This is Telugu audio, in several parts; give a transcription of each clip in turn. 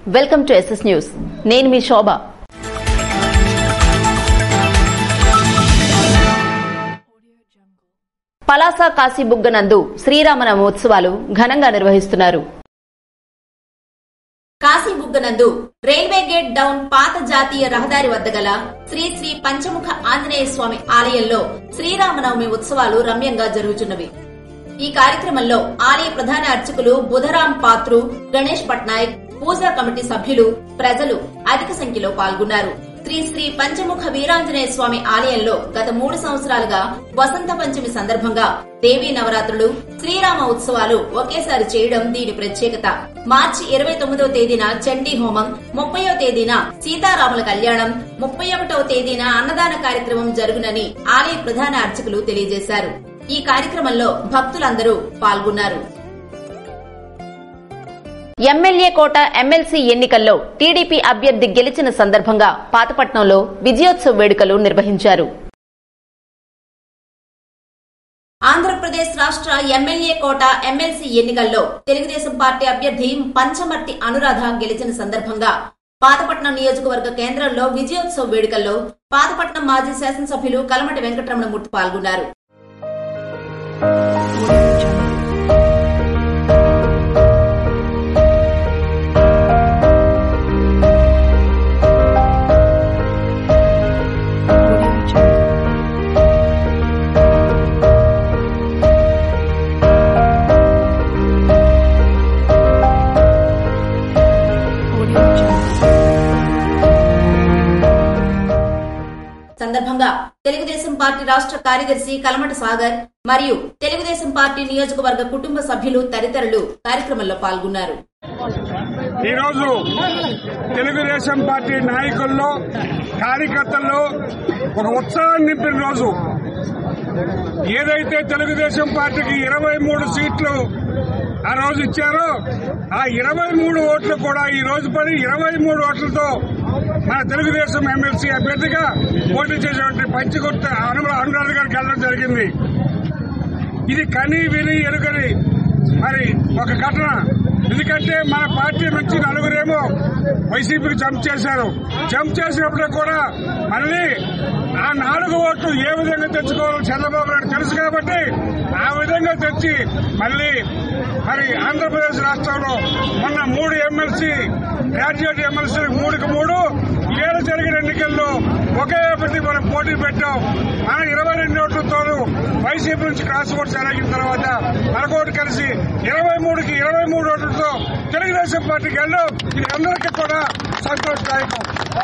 వెల్కమ్ టు ఎస్ఎస్ న్యూస్ నేను మీ శోభ పలాస కాశీబుగ్గనందు శ్రీరామనవ ఉత్సవాలు ఘనంగా నిర్వహిస్తున్నారు కాశీబుగ్గనందు రైల్వే గేట్ డౌన్ పాత జాతీయ రహదారి వద్ద గల శ్రీ శ్రీ పంచముఖ ఆంజనేయ స్వామి ఆలయంలో శ్రీరామనవమి ఉత్సవాలు రమ్యంగా జరుగుతున్నవి ఈ కార్యక్రమంలో ఆలయ ప్రధాన అర్చకులు బుధరాం పాత్రు గణేష్ పట్నాయక్ పూజా కమిటీ సభ్యులు ప్రజలు అధిక సంఖ్యలో పాల్గొన్నారు శ్రీ శ్రీ పంచముఖ వీరాంజనేయ స్వామి ఆలయంలో గత మూడు సంవత్సరాలుగా వసంత పంచమి సందర్భంగా దేవీ నవరాత్రులు శ్రీరామ ఉత్సవాలు ఒకేసారి చేయడం దీని ప్రత్యేకత మార్చి ఇరవై తొమ్మిదవ తేదీన చండీ హోమం ముప్పయో తేదీన సీతారాముల కళ్యాణం ముప్పై ఒకటవ తేదీన అన్నదాన కార్యక్రమం జరుగునని ఆలయ ప్రధాన అర్చకులు తెలియజేశారు ఈ కార్యక్రమంలో భక్తులందరూ పాల్గొన్నారు ఎమ్మెల్యే కోట ఎమ్మెల్సీ ఎన్నికల్లో టీడీపీ అభ్యర్థి గెలిచిన సందర్భంగా పాతపట్నంలో విజయోత్సవ వేడుకలు నిర్వహించారు ఆంధ్రప్రదేశ్ రాష్ట్ర ఎమ్మెల్యే కోట ఎమ్మెల్సీ ఎన్నికల్లో తెలుగుదేశం పార్టీ అభ్యర్థి పంచమర్తి అనురాధ గెలిచిన సందర్భంగా పాతపట్నం నియోజకవర్గ కేంద్రంలో విజయోత్సవ వేడుకల్లో పాతపట్నం మాజీ శాసనసభ్యులు కలమటి వెంకటరమణమూర్తి పాల్గొన్నారు సందర్భంగా తెలుగుదేశం పార్టీ రాష్ట్ర కార్యదర్శి కలమట సాగర్ మరియు తెలుగుదేశం పార్టీ నియోజకవర్గ కుటుంబ సభ్యులు తదితరులు కార్యక్రమంలో పాల్గొన్నారు ఈరోజు తెలుగుదేశం పార్టీ నాయకుల్లో కార్యకర్తల్లో ఒక ఉత్సాహం నింపిన రోజు ఏదైతే తెలుగుదేశం పార్టీకి ఇరవై మూడు సీట్లు ఆ రోజు ఇచ్చారో ఆ ఇరవై మూడు ఓట్లు కూడా ఈ రోజు పడి ఇరవై మూడు ఓట్లతో మన తెలుగుదేశం ఎమ్మెల్సీ అభ్యర్థిగా పోటీ చేసేటువంటి పంచగుట్ట అనురాధ అనురాధ గారికి వెళ్ళడం జరిగింది ఇది కని విని ఎరుగని మరి ఒక ఘటన ఎందుకంటే మన పార్టీ నుంచి నలుగురేమో వైసీపీకి జంప్ చేశారు జంప్ చేసినప్పుడు కూడా మళ్ళీ ఆ నాలుగు ఓట్లు ఏ విధంగా తెచ్చుకోవాలో చంద్రబాబు నాయుడు తెలుసు కాబట్టి ఆ విధంగా తెచ్చి మళ్ళీ మరి ఆంధ్రప్రదేశ్ రాష్ట్రంలో మొన్న మూడు ఎమ్మెల్సీ గ్రాడ్యుయేట్ ఎమ్మెల్సీ మూడుకి మూడు ఏడు జరిగిన ఎన్నికల్లో ఒకే ఒకటి మనం పోటీ పెట్టాం మన ఇరవై రెండు ఓట్లతోనూ వైసీపీ నుంచి క్రాస్ ఓట్స్ జరిగిన తర్వాత మనకోటి కలిసి ఇరవై మూడుకి ఇరవై మూడు ఓట్లతో తెలుగుదేశం పార్టీకి వెళ్ళాం ఇది అందరికీ కూడా సంతోషదాయకం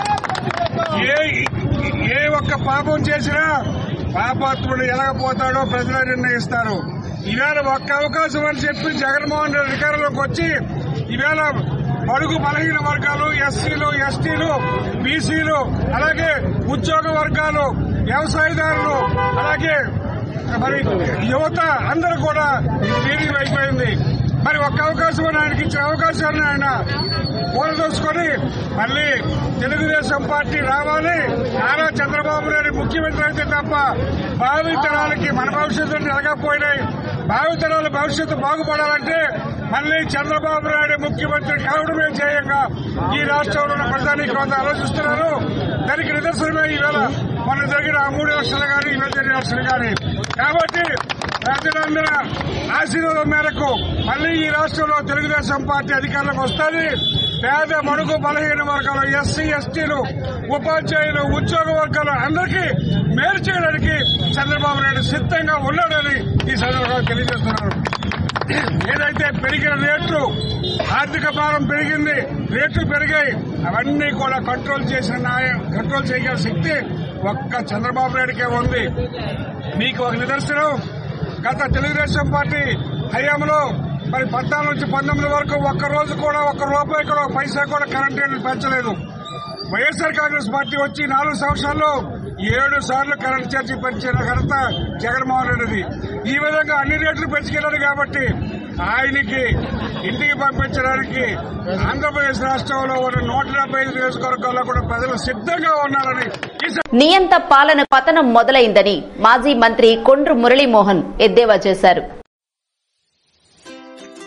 ఏ ఏ ఒక్క పాపం చేసినా పాపాత్ముడు ఎలాగపోతాడో ప్రజలే నిర్ణయిస్తారు ఈవేళ ఒక్క అవకాశం అని చెప్పి జగన్మోహన్ రెడ్డి అధికారంలోకి వచ్చి ఈవేళ బడుగు బలహీన వర్గాలు ఎస్సీలు ఎస్టీలు బీసీలు అలాగే ఉద్యోగ వర్గాలు వ్యవసాయదారులు అలాగే మరి యువత అందరూ కూడా దీనికి అయిపోయింది మరి ఒక్క అవకాశం అని ఆయనకి ఇచ్చిన అవకాశాన్ని ఆయన కూలదోసుకొని మళ్ళీ తెలుగుదేశం పార్టీ రావాలి నారా చంద్రబాబు నాయుడు ముఖ్యమంత్రి అయితే తప్ప భావితరాలకి మన భవిష్యత్తు జరగకపోయినాయి భావితరాల భవిష్యత్తు బాగుపడాలంటే మళ్ళీ చంద్రబాబు నాయుడు ముఖ్యమంత్రి కావడమే ధ్యేయంగా ఈ రాష్ట్రంలో ఉన్న ప్రధాని కొంత ఆలోచిస్తున్నారు దానికి నిదర్శనమే ఈవేళ మన జరిగిన ఆ మూడు లక్షలు కానీ ఇరవై రెండు లక్షలు కానీ కాబట్టి ప్రజలందరూ ఆశీర్వాదం మేరకు మళ్ళీ ఈ రాష్ట్రంలో తెలుగుదేశం పార్టీ అధికారంలోకి వస్తుంది పేద మడుగు బలహీన వర్గాలు ఎస్సీ ఎస్టీలు ఉపాధ్యాయులు ఉద్యోగ వర్గాలు అందరికీ మేలు చేయడానికి చంద్రబాబు నాయుడు సిద్ధంగా ఉన్నాడని ఈ సందర్భంగా తెలియజేస్తున్నారు ఏదైతే పెరిగిన రేట్లు ఆర్థిక భారం పెరిగింది రేట్లు పెరిగాయి అవన్నీ కూడా కంట్రోల్ చేసిన న్యాయం కంట్రోల్ చేయగల శక్తి ఒక్క చంద్రబాబు నాయుడికే ఉంది మీకు ఒక నిదర్శనం గత తెలుగుదేశం పార్టీ హయాంలో మరి పద్నాలుగు నుంచి పంతొమ్మిది వరకు ఒక్క రోజు కూడా ఒక్క రూపాయి కూడా ఒక పైసా కూడా కరెంట్ రేట్లు పెంచలేదు వైఎస్ఆర్ కాంగ్రెస్ పార్టీ వచ్చి నాలుగు సంవత్సరాల్లో ఏడు సార్లు కరెంట్ ఛార్జీ పెంచిన ఘనత జగన్మోహన్ రెడ్డిది ఈ విధంగా అన్ని రేట్లు పెంచుకెళ్లాడు కాబట్టి ఆయనకి ఇంటికి పంపించడానికి ఆంధ్రప్రదేశ్ రాష్ట్రంలో ఉన్న నూట డెబ్బై ఐదు నియోజకవర్గాల్లో కూడా ప్రజలు సిద్ధంగా ఉన్నారని ఈ సం- నియంత పాలన పతనం మొదలైందని మాజీ మంత్రి కొండ్రు మురళీమోహన్ ఎద్దేవా చేశారు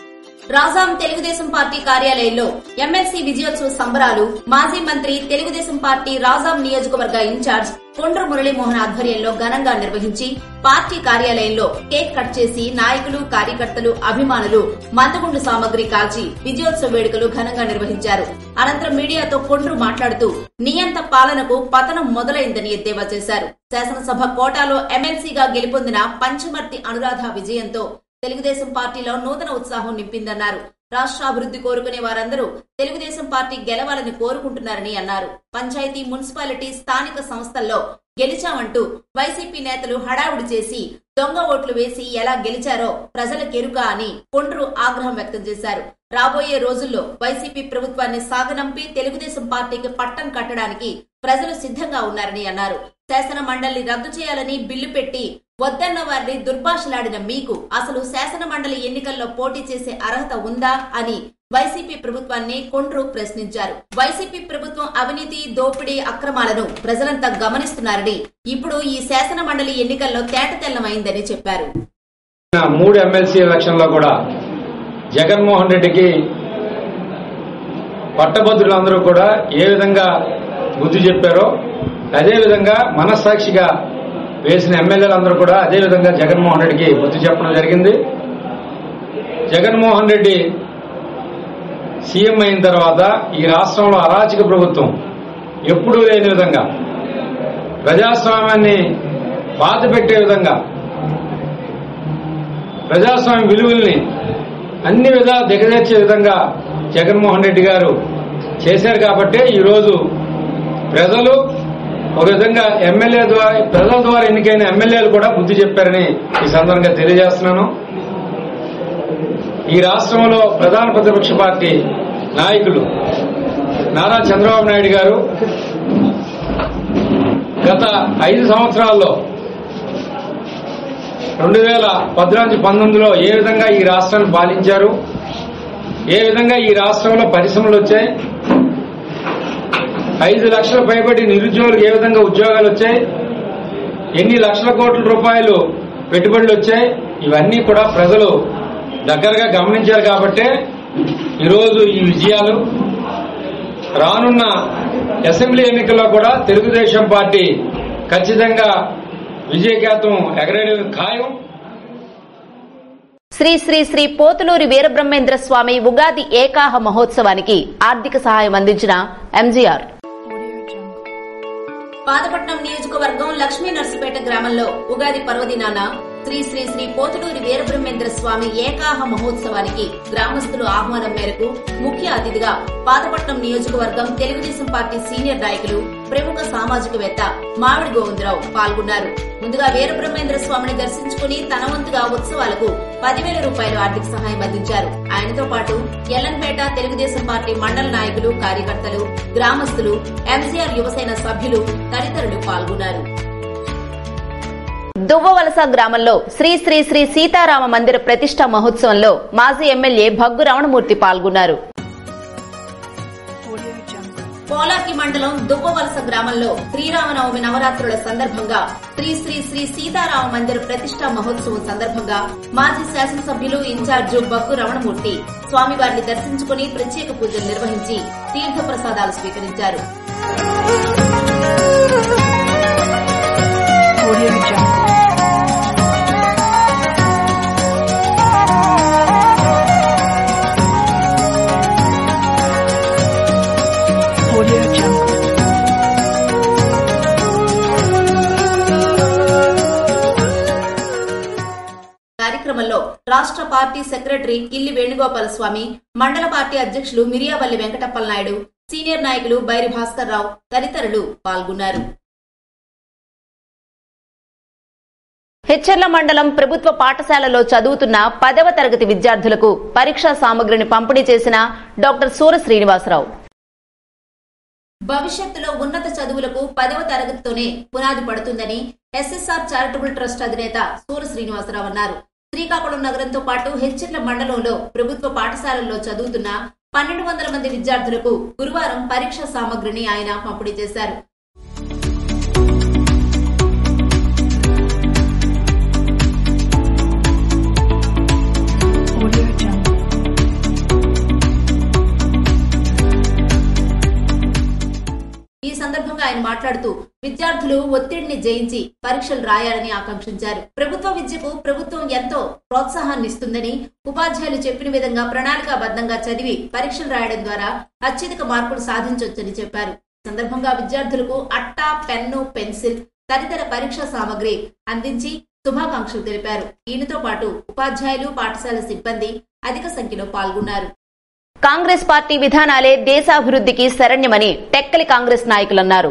రాజాం తెలుగుదేశం పార్టీ కార్యాలయంలో ఎమ్మెల్సీ విజయోత్సవ సంబరాలు మాజీ మంత్రి తెలుగుదేశం పార్టీ రాజాం నియోజకవర్గ ఇన్ఛార్జ్ కొండ్రు మురళీమోహన్ ఆధ్వర్యంలో ఘనంగా నిర్వహించి పార్టీ కార్యాలయంలో కేక్ కట్ చేసి నాయకులు కార్యకర్తలు అభిమానులు మందగుండు సామగ్రి కాల్చి విజయోత్సవ వేడుకలు ఘనంగా నిర్వహించారు అనంతరం మీడియాతో కొండ్రు మాట్లాడుతూ నియంత పాలనకు పతనం మొదలైందని ఎద్దేవా చేశారు శాసనసభ కోటాలో ఎమ్మెల్సీగా గెలుపొందిన పంచమర్తి అనురాధ విజయంతో తెలుగుదేశం పార్టీలో నూతన ఉత్సాహం నింపిందన్నారు రాష్ట్ర అభివృద్ధి కోరుకునే వారందరూ తెలుగుదేశం పార్టీ గెలవాలని కోరుకుంటున్నారని అన్నారు పంచాయతీ మున్సిపాలిటీ స్థానిక సంస్థల్లో గెలిచామంటూ వైసీపీ నేతలు హడావుడి చేసి దొంగ ఓట్లు వేసి ఎలా గెలిచారో ప్రజలకెరుక అని కొండ్రు ఆగ్రహం వ్యక్తం చేశారు రాబోయే రోజుల్లో వైసీపీ ప్రభుత్వాన్ని సాగనంపి తెలుగుదేశం పార్టీకి పట్టం కట్టడానికి ప్రజలు సిద్ధంగా ఉన్నారని అన్నారు శాసన మండలిని రద్దు చేయాలని బిల్లు పెట్టి వద్దన్న వారిని దుర్భాషలాడిన మీకు అసలు శాసన మండలి ఎన్నికల్లో పోటీ చేసే అర్హత ఉందా అని వైసీపీ ప్రభుత్వాన్ని కొండ్రు ప్రశ్నించారు వైసీపీ ప్రభుత్వం అవినీతి దోపిడీ అక్రమాలను ప్రజలంతా గమనిస్తున్నారని ఇప్పుడు ఈ శాసన మండలి ఎన్నికల్లో తేటతెల్లమైందని చెప్పారు మూడు ఎమ్మెల్సీ ఎలక్షన్లో కూడా జగన్మోహన్ రెడ్డికి పట్టభద్రులందరూ కూడా ఏ విధంగా బుద్ధి చెప్పారో అదే విధంగా మనస్సాక్షిగా వేసిన ఎమ్మెల్యేలందరూ కూడా అదే విధంగా జగన్మోహన్ రెడ్డికి బుద్ధి చెప్పడం జరిగింది జగన్మోహన్ రెడ్డి సీఎం అయిన తర్వాత ఈ రాష్ట్రంలో అరాచక ప్రభుత్వం ఎప్పుడూ లేని విధంగా ప్రజాస్వామ్యాన్ని బాధ పెట్టే విధంగా ప్రజాస్వామ్య విలువల్ని అన్ని విధాలు దిగజేర్చే విధంగా జగన్మోహన్ రెడ్డి గారు చేశారు కాబట్టే ఈరోజు ప్రజలు ఒక విధంగా ఎమ్మెల్యే ద్వారా ప్రజల ద్వారా ఎన్నికైన ఎమ్మెల్యేలు కూడా బుద్ధి చెప్పారని ఈ సందర్భంగా తెలియజేస్తున్నాను ఈ రాష్ట్రంలో ప్రధాన ప్రతిపక్ష పార్టీ నాయకులు నారా చంద్రబాబు నాయుడు గారు గత ఐదు సంవత్సరాల్లో రెండు వేల పద్నాలుగు పంతొమ్మిదిలో ఏ విధంగా ఈ రాష్ట్రాన్ని పాలించారు ఏ విధంగా ఈ రాష్ట్రంలో పరిశ్రమలు వచ్చాయి ఐదు లక్షల పైబడి నిరుద్యోగులకు ఏ విధంగా ఉద్యోగాలు వచ్చాయి ఎన్ని లక్షల కోట్ల రూపాయలు పెట్టుబడులు వచ్చాయి ఇవన్నీ కూడా ప్రజలు దగ్గరగా గమనించారు కాబట్టే ఈరోజు ఈ విజయాలు రానున్న అసెంబ్లీ ఎన్నికల్లో కూడా తెలుగుదేశం పార్టీ ఖచ్చితంగా విజయకేతం ఎగరేయడం ఖాయం శ్రీ శ్రీ శ్రీ పోతులూరి వీరబ్రహ్మేంద్ర స్వామి ఉగాది ఏకాహ మహోత్సవానికి ఆర్థిక సహాయం అందించిన ఎంజీఆర్ పాతపట్నం నియోజకవర్గం లక్ష్మీ నర్సుపేట గ్రామంలో ఉగాది పర్వదినాన శ్రీ శ్రీ శ్రీ పోతులూరి వీరబ్రహ్మేంద్ర స్వామి ఏకాహ మహోత్సవానికి గ్రామస్తులు ఆహ్వానం మేరకు ముఖ్య అతిథిగా పాతపట్నం నియోజకవర్గం తెలుగుదేశం పార్టీ సీనియర్ నాయకులు ప్రముఖ సామాజికవేత్త మామిడి గోవిందరావు పాల్గొన్నారు ముందుగా వీరబ్రహ్మేంద్ర స్వామిని దర్శించుకుని తన వంతుగా ఉత్సవాలకు పదివేల రూపాయలు ఆర్థిక సహాయం అందించారు ఆయనతో పాటు ఎల్లంపేట తెలుగుదేశం పార్టీ మండల నాయకులు కార్యకర్తలు గ్రామస్తులు ఎంసీఆర్ యువసేన సభ్యులు తదితరులు పాల్గొన్నారు దువ్వవలస గ్రామంలో శ్రీ శ్రీ శ్రీ సీతారామ మందిర ప్రతిష్ట మహోత్సవంలో మాజీ ఎమ్మెల్యే భగ్గు రమణమూర్తి పాల్గొన్నారు పోలాకి మండలం దుబ్బవలస గ్రామంలో శ్రీరామనవమి నవరాత్రుల సందర్భంగా శ్రీ శ్రీ శ్రీ సీతారామ మందిర ప్రతిష్టా మహోత్సవం సందర్భంగా మాజీ శాసనసభ్యులు ఇన్ఛార్జు బగ్గు రమణమూర్తి స్వామివారిని దర్శించుకుని ప్రత్యేక పూజలు నిర్వహించి తీర్థ ప్రసాదాలు స్వీకరించారు కార్యక్రమంలో రాష్ట్ర పార్టీ సెక్రటరీ కిల్లి వేణుగోపాల స్వామి మండల పార్టీ అధ్యక్షులు మిరియావల్లి వెంకటప్పల నాయుడు సీనియర్ నాయకులు బైరి భాస్కర్ రావు తదితరులు పాల్గొన్నారు హెచ్చర్ల మండలం ప్రభుత్వ పాఠశాలలో చదువుతున్న పదవ తరగతి విద్యార్థులకు పరీక్షా సామగ్రిని పంపిణీ చేసిన డాక్టర్ సూర శ్రీనివాసరావు భవిష్యత్తులో ఉన్నత చదువులకు పదవ తరగతితోనే పునాది పడుతుందని ఎస్ఎస్ఆర్ చారిటబుల్ ట్రస్ట్ అధినేత సూర శ్రీనివాసరావు అన్నారు శ్రీకాకుళం నగరంతో పాటు హెచ్చర్ల మండలంలో ప్రభుత్వ పాఠశాలల్లో చదువుతున్న పన్నెండు వందల మంది విద్యార్థులకు గురువారం పరీక్షా సామగ్రిని ఆయన పంపిణీ చేశారు ఆయన మాట్లాడుతూ విద్యార్థులు ఒత్తిడిని జయించి పరీక్షలు రాయాలని ఆకాంక్షించారు ప్రభుత్వ విద్యకు ప్రభుత్వం ఎంతో ప్రోత్సాహాన్ని ఇస్తుందని ఉపాధ్యాయులు చెప్పిన విధంగా ప్రణాళికాబద్ధంగా చదివి పరీక్షలు రాయడం ద్వారా అత్యధిక మార్కులు సాధించవచ్చని చెప్పారు ఈ సందర్భంగా విద్యార్థులకు అట్టా పెన్ను పెన్సిల్ తదితర పరీక్షా సామగ్రి అందించి శుభాకాంక్షలు తెలిపారు ఈయనతో పాటు ఉపాధ్యాయులు పాఠశాల సిబ్బంది అధిక సంఖ్యలో పాల్గొన్నారు కాంగ్రెస్ పార్టీ విధానాలే దేశాభివృద్ధికి శరణ్యమని టెక్కలి కాంగ్రెస్ నాయకులన్నారు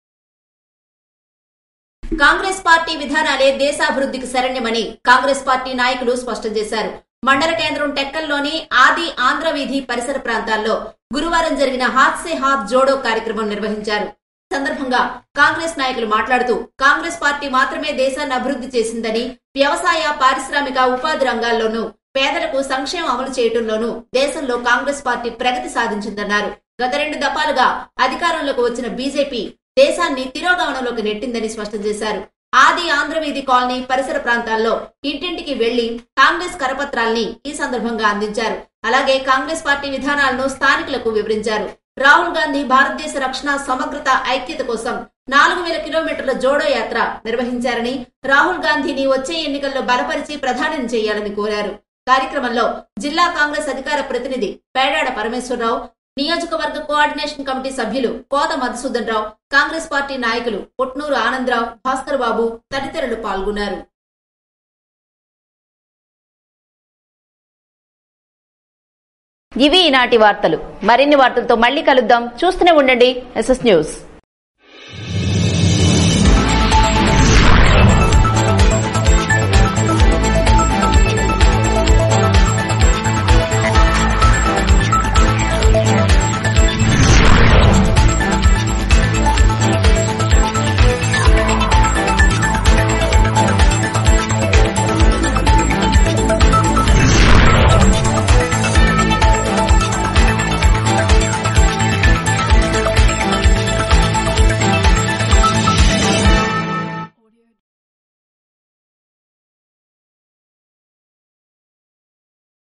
కాంగ్రెస్ పార్టీ విధానాలే దేశాభివృద్ధికి శరణ్యమని కాంగ్రెస్ పార్టీ నాయకులు స్పష్టం చేశారు మండల కేంద్రం టెక్కల్లోని ఆది ఆంధ్ర వీధి పరిసర ప్రాంతాల్లో గురువారం జరిగిన హాత్ సే హాత్ జోడో కార్యక్రమం నిర్వహించారు ఈ సందర్భంగా కాంగ్రెస్ నాయకులు మాట్లాడుతూ కాంగ్రెస్ పార్టీ మాత్రమే దేశాన్ని అభివృద్ధి చేసిందని వ్యవసాయ పారిశ్రామిక ఉపాధి రంగాల్లోనూ పేదలకు సంక్షేమం అమలు చేయడంలోనూ దేశంలో కాంగ్రెస్ పార్టీ ప్రగతి సాధించిందన్నారు గత రెండు దఫాలుగా అధికారంలోకి వచ్చిన బీజేపీ దేశాన్ని తిరోగమనంలోకి నెట్టిందని స్పష్టం చేశారు ఆది ఆంధ్రవీధి కాలనీ పరిసర ప్రాంతాల్లో ఇంటింటికి వెళ్లి కాంగ్రెస్ కరపత్రాల్ని ఈ సందర్భంగా అందించారు అలాగే కాంగ్రెస్ పార్టీ విధానాలను స్థానికులకు వివరించారు రాహుల్ గాంధీ భారతదేశ రక్షణ సమగ్రత ఐక్యత కోసం నాలుగు వేల కిలోమీటర్ల జోడో యాత్ర నిర్వహించారని రాహుల్ గాంధీని వచ్చే ఎన్నికల్లో బలపరిచి ప్రధానం చేయాలని కోరారు కార్యక్రమంలో జిల్లా కాంగ్రెస్ అధికార ప్రతినిధి పేడాడ పరమేశ్వరరావు నియోజకవర్గ కోఆర్డినేషన్ కమిటీ సభ్యులు కోత మధుసూదన్ రావు కాంగ్రెస్ పార్టీ నాయకులు పుట్నూరు ఆనందరావు భాస్కర్ బాబు తదితరులు పాల్గొన్నారు ఇవి ఈనాటి వార్తలు మరిన్ని వార్తలతో మళ్ళీ కలుద్దాం చూస్తూనే ఉండండి ఎస్ఎస్ న్యూస్